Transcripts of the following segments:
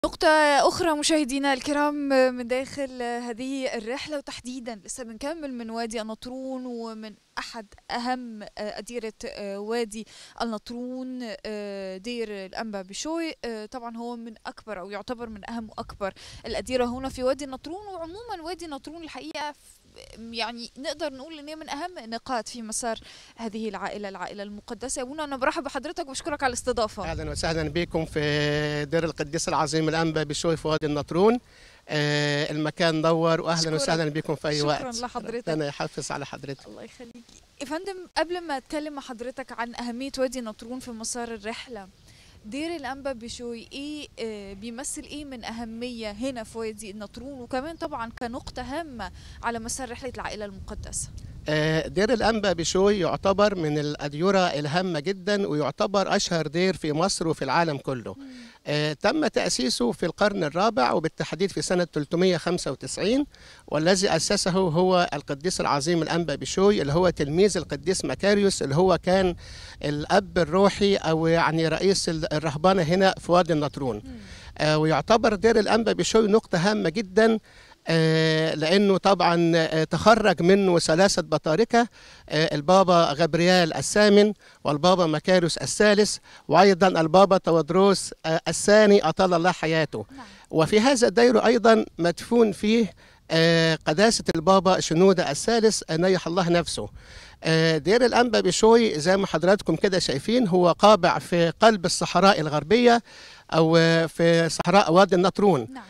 نقطة أخرى مشاهدينا الكرام من داخل هذه الرحلة وتحديدا لسه بنكمل من وادي النطرون ومن أحد أهم أديرة وادي النطرون دير الأنبا بشوي طبعا هو من أكبر أو يعتبر من أهم وأكبر الأديرة هنا في وادي النطرون وعموما وادي النطرون الحقيقة يعني نقدر نقول ان هي من اهم النقاط في مسار هذه العائله العائله المقدسه يا ابونا انا برحب بحضرتك وبشكرك على الاستضافه اهلا وسهلا بكم في دير القديس العظيم الانبا بشوي في وادي النطرون آه المكان نور واهلا أشكرك. وسهلا بكم في اي شكراً وقت لحضرتك. انا يحفز على حضرتك الله يخليك يا فندم قبل ما اتكلم مع حضرتك عن اهميه وادي النطرون في مسار الرحله دير الانبا بشوي ايه آه بيمثل ايه من اهميه هنا في وادي النطرون وكمان طبعا كنقطه هامه على مسار رحله العائله المقدسه آه دير الانبا بشوي يعتبر من الاديره الهامه جدا ويعتبر اشهر دير في مصر وفي العالم كله آه تم تاسيسه في القرن الرابع وبالتحديد في سنه 395 والذي اسسه هو القديس العظيم الانبا بشوي اللي هو تلميذ القديس مكاريوس اللي هو كان الاب الروحي او يعني رئيس الرهبانه هنا في وادي النطرون آه ويعتبر دير الانبا بشوي نقطه هامه جدا آه، لانه طبعا آه، تخرج منه ثلاثه بطاركه آه، البابا غبريال الثامن والبابا مكاريوس الثالث وايضا البابا تودروس آه، الثاني اطال الله حياته نعم. وفي هذا الدير ايضا مدفون فيه آه، قداسه البابا شنوده الثالث آه، نيح الله نفسه آه، دير الانبا بشوي زي ما حضراتكم كده شايفين هو قابع في قلب الصحراء الغربيه او آه، في صحراء وادي النطرون نعم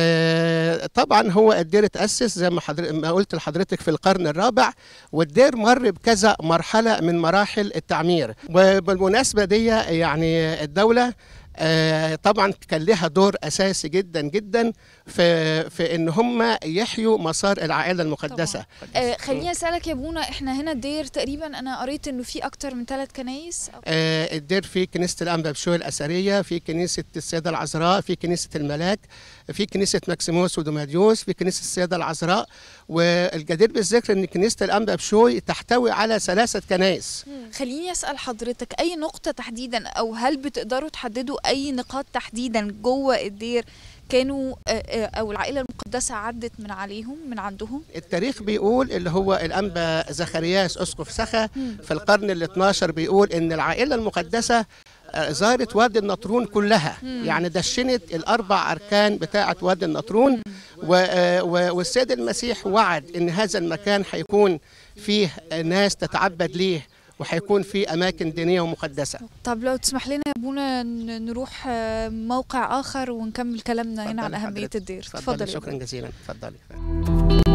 آه، طبعا هو الدير اتأسس زي ما, حضر... ما قلت لحضرتك في القرن الرابع والدير مر بكذا مرحلة من مراحل التعمير وبالمناسبة دي يعني الدولة آه، طبعا كان لها دور اساسي جدا جدا في في ان هم يحيوا مسار العائله المقدسه آه خليني اسالك يا ابونا احنا هنا الدير تقريبا انا قريت انه في اكتر من ثلاث كنايس أو آه، الدير في كنيسة الأنبا بشوي الأثرية في كنيسة السيدة العذراء في كنيسة الملاك في كنيسة ماكسيموس ودوماديوس في كنيسة السيدة العذراء والجدير بالذكر أن كنيسة الأنبا بشوي تحتوي على ثلاثة كنائس خليني اسال حضرتك اي نقطه تحديدا او هل بتقدروا تحددوا اي نقاط تحديدا جوه الدير كانوا آه، آه، او العائله المقدسه عدت من عليهم من عندهم التاريخ بيقول اللي هو الأنبا زخرياس أسقف سخا في القرن ال 12 بيقول أن العائلة المقدسة آه، زارت وادي النطرون كلها يعني دشنت الأربع أركان بتاعة وادي النطرون و- آه، و- والسيد المسيح وعد أن هذا المكان هيكون فيه ناس تتعبد ليه وهيكون فيه أماكن دينية ومقدسة طب لو تسمح لنا يا ابونا ن- نروح آه، موقع اخر ونكمل كلامنا هنا عن اتفضلي اهميه حضرتك. الدير اتفضلي يا شكرا أبونا. جزيلا اتفضلي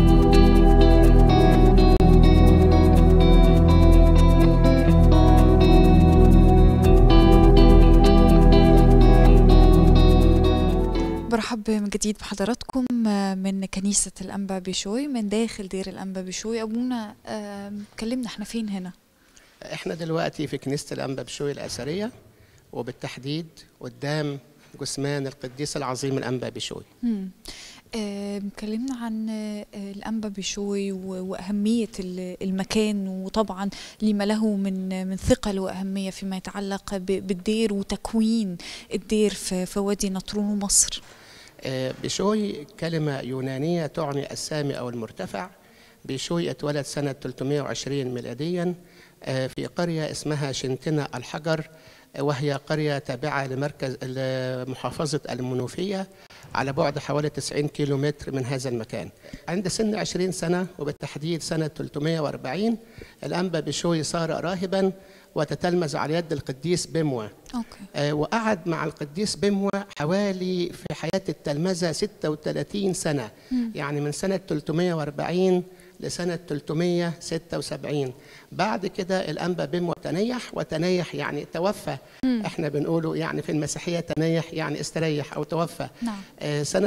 برحب من جديد بحضراتكم آه، من كنيسة الأنبا بشوي من داخل دير الأنبا بشوي أبونا آه، كلمنا احنا فين هنا احنا دلوقتي في كنيسة الأنبا بشوي الأثرية وبالتحديد قدام جثمان القديس العظيم الأنبا بشوي مم. آه، كلمنا عن آه، الأنبا بشوي و- وأهمية ال- المكان وطبعا لما له من من ثقل وأهمية فيما يتعلق ب- بالدير وتكوين الدير في في وادي نطرون ومصر آه، بشوي كلمة يونانية تعني السامي أو المرتفع بشوي اتولد سنة 320 ميلاديا آه، في قرية اسمها شنتنا الحجر آه، وهي قرية تابعة لمركز محافظة المنوفية على بعد حوالي 90 كيلو متر من هذا المكان عند سن 20 سنة وبالتحديد سنة 340 الأنبا بشوي صار راهبا وتتلمذ على يد القديس بموى أوكي آه، وقعد مع القديس بموى حوالي في حياة التلمذة 36 سنة يعني من سنة 340 لسنة 376 بعد كده الأنبا بموى تنيح وتنيح يعني توفى احنا بنقوله يعني في المسيحية تنيح يعني استريح أو توفى نعم آه، سنة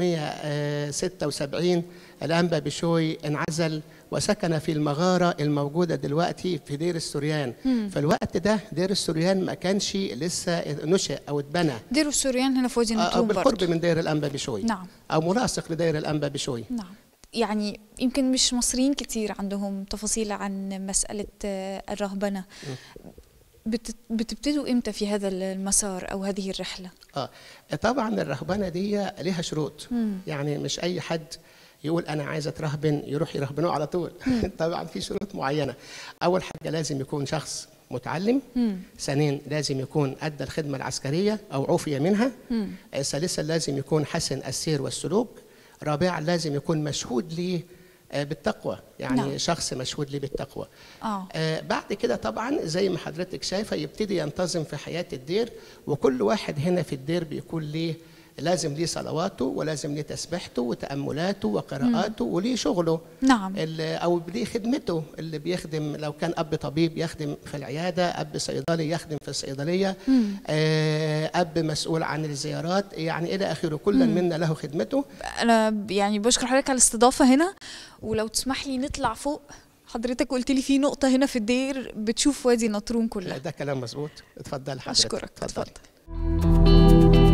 376 الأنبا بشوي انعزل وسكن في المغارة الموجودة دلوقتي في دير السوريان في الوقت ده دير السوريان ما كانش لسه نشأ أو اتبنى دير السوريان هنا في وادي آه، أو نطرون بالقرب برضه من دير الأنبا بشوي نعم أو ملاصق لدير الأنبا بشوي نعم يعني يمكن مش مصريين كتير عندهم تفاصيل عن مسألة آه، الرهبنة بت- بتبتدوا امتى في هذا المسار او هذه الرحله اه طبعا الرهبنه دي ليها شروط مم. يعني مش اي حد يقول انا عايز اترهبن يروح يرهبنوه على طول طبعا في شروط معينه اول حاجه لازم يكون شخص متعلم مم. ثانيا لازم يكون ادى الخدمه العسكريه او عوفي منها مم. آه، ثالثا لازم يكون حسن السير والسلوك رابعا لازم يكون مشهود ليه آه، بالتقوى يعني نعم. نعم. شخص مشهود ليه بالتقوى اه آه، بعد كده طبعا زي ما حضرتك شايفه يبتدي ينتظم في حياه الدير وكل واحد هنا في الدير بيكون ليه لازم ليه صلواته ولازم ليه تسبيحته وتاملاته وقراءاته وليه شغله نعم ال- او ليه خدمته اللي بيخدم لو كان اب طبيب يخدم في العياده اب صيدلي يخدم في الصيدليه مم. آه، اب مسؤول عن الزيارات يعني الى اخره كل منا له خدمته انا ب- يعني بشكر حضرتك على الاستضافه هنا ولو تسمح لي نطلع فوق حضرتك قلت لي في نقطه هنا في الدير بتشوف وادي نطرون لا كلها ده كلام مظبوط اتفضل حضرتك اشكرك اتفضل اتفضل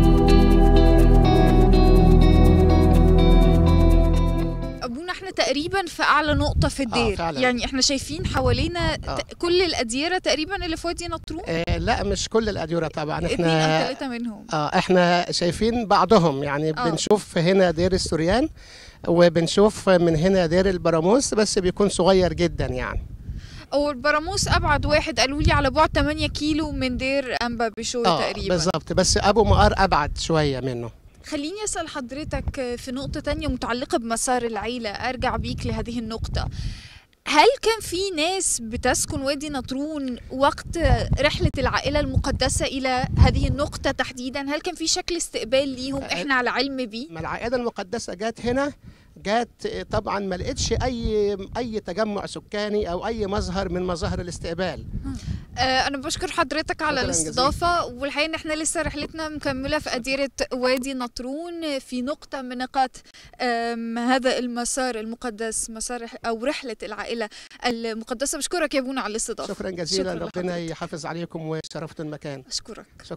ابونا احنا تقريبا في اعلى نقطه في الدير فعلاً. يعني احنا شايفين حوالينا آه. ت- كل الاديره تقريبا اللي في وادي نطرون آه لا مش كل الاديره طبعا اثنين او احنا ثلاثه منهم اه احنا شايفين بعضهم يعني آه. بنشوف هنا دير السوريان وبنشوف من هنا دير البراموس بس بيكون صغير جدا يعني هو البراموس ابعد واحد قالوا لي على بعد 8 كيلو من دير انبا بشوي اه تقريبا بالظبط بس ابو مقار ابعد شويه منه خليني اسال حضرتك في نقطه تانية متعلقه بمسار العيله ارجع بيك لهذه النقطه هل كان في ناس بتسكن وادي نطرون وقت رحلة العائلة المقدسة إلى هذه النقطة تحديدا هل كان في شكل استقبال ليهم إحنا على علم بيه ما العائله المقدسه جت هنا جت طبعا ما لقيتش اي اي تجمع سكاني او اي مظهر من مظاهر الاستقبال آه أنا بشكر حضرتك على شكراً الاستضافة والحقيقة إن إحنا لسه رحلتنا مكملة في أديرة وادي نطرون في نقطة من نقاط آم، هذا المسار المقدس مسار أو رحلة العائلة المقدسة بشكرك يا بونا على الاستضافة شكرا جزيلا شكراً ربنا لحضرتك. يحافظ عليكم وشرفتوا المكان أشكرك شكرا